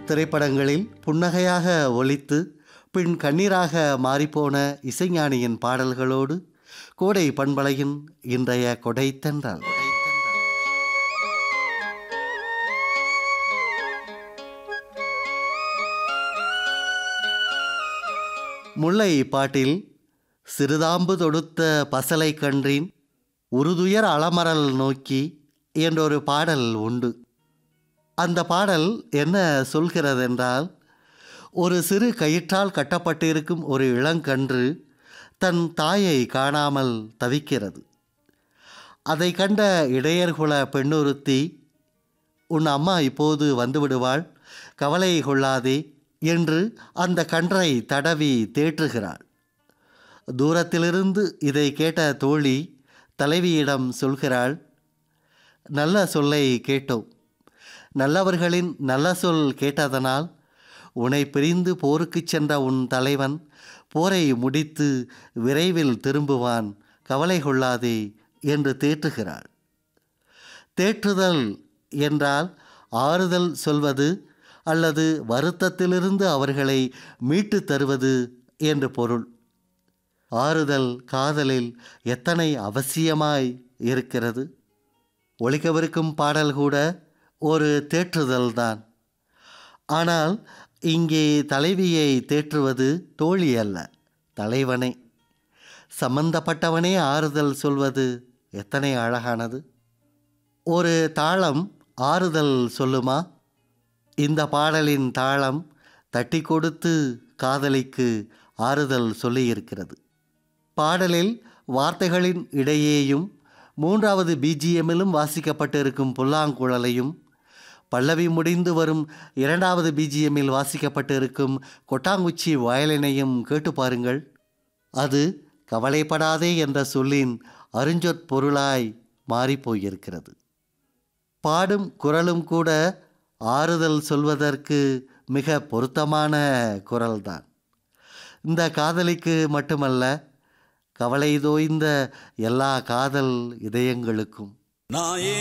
திரைப்படங்களில் புன்னகையாக ஒலித்து பின் கண்ணீராக மாறிப்போன இசைஞானியின் பாடல்களோடு கோடை பண்பலையின் இன்றைய கொடை தென்றல் முல்லை பாட்டில் சிறுதாம்பு தொடுத்த பசலை கன்றின் உருதுயர் அலமரல் நோக்கி என்றொரு பாடல் உண்டு அந்த பாடல் என்ன சொல்கிறதென்றால் ஒரு சிறு கயிற்றால் கட்டப்பட்டிருக்கும் ஒரு இளங்கன்று தன் தாயை காணாமல் தவிக்கிறது அதை கண்ட இடையர்குல பெண்ணுறுத்தி உன் அம்மா இப்போது வந்துவிடுவாள் கவலை கொள்ளாதே என்று அந்த கன்றை தடவி தேற்றுகிறாள் தூரத்திலிருந்து இதை கேட்ட தோழி தலைவியிடம் சொல்கிறாள் நல்ல சொல்லை கேட்டோம் நல்லவர்களின் நல்ல சொல் கேட்டதனால் உன்னை பிரிந்து போருக்குச் சென்ற உன் தலைவன் போரை முடித்து விரைவில் திரும்புவான் கவலை கொள்ளாதே என்று தேற்றுகிறாள் தேற்றுதல் என்றால் ஆறுதல் சொல்வது அல்லது வருத்தத்திலிருந்து அவர்களை மீட்டு தருவது என்று பொருள் ஆறுதல் காதலில் எத்தனை அவசியமாய் இருக்கிறது ஒழிக்கவிருக்கும் பாடல் கூட ஒரு தேற்றுதல்தான் ஆனால் இங்கே தலைவியை தேற்றுவது தோழி அல்ல தலைவனே சம்பந்தப்பட்டவனே ஆறுதல் சொல்வது எத்தனை அழகானது ஒரு தாளம் ஆறுதல் சொல்லுமா இந்த பாடலின் தாளம் தட்டி கொடுத்து காதலிக்கு ஆறுதல் சொல்லியிருக்கிறது பாடலில் வார்த்தைகளின் இடையேயும் மூன்றாவது பிஜிஎம்மிலும் வாசிக்கப்பட்டிருக்கும் புல்லாங்குழலையும் பல்லவி முடிந்து வரும் இரண்டாவது பிஜிஎம்மில் வாசிக்கப்பட்டிருக்கும் கொட்டாங்குச்சி வயலினையும் கேட்டு பாருங்கள் அது கவலைப்படாதே என்ற சொல்லின் அருஞ்சொற்பொருளாய் மாறிப்போயிருக்கிறது பாடும் குரலும் கூட ஆறுதல் சொல்வதற்கு மிக பொருத்தமான குரல்தான் இந்த காதலிக்கு மட்டுமல்ல கவலை தோய்ந்த எல்லா காதல் இதயங்களுக்கும் நான்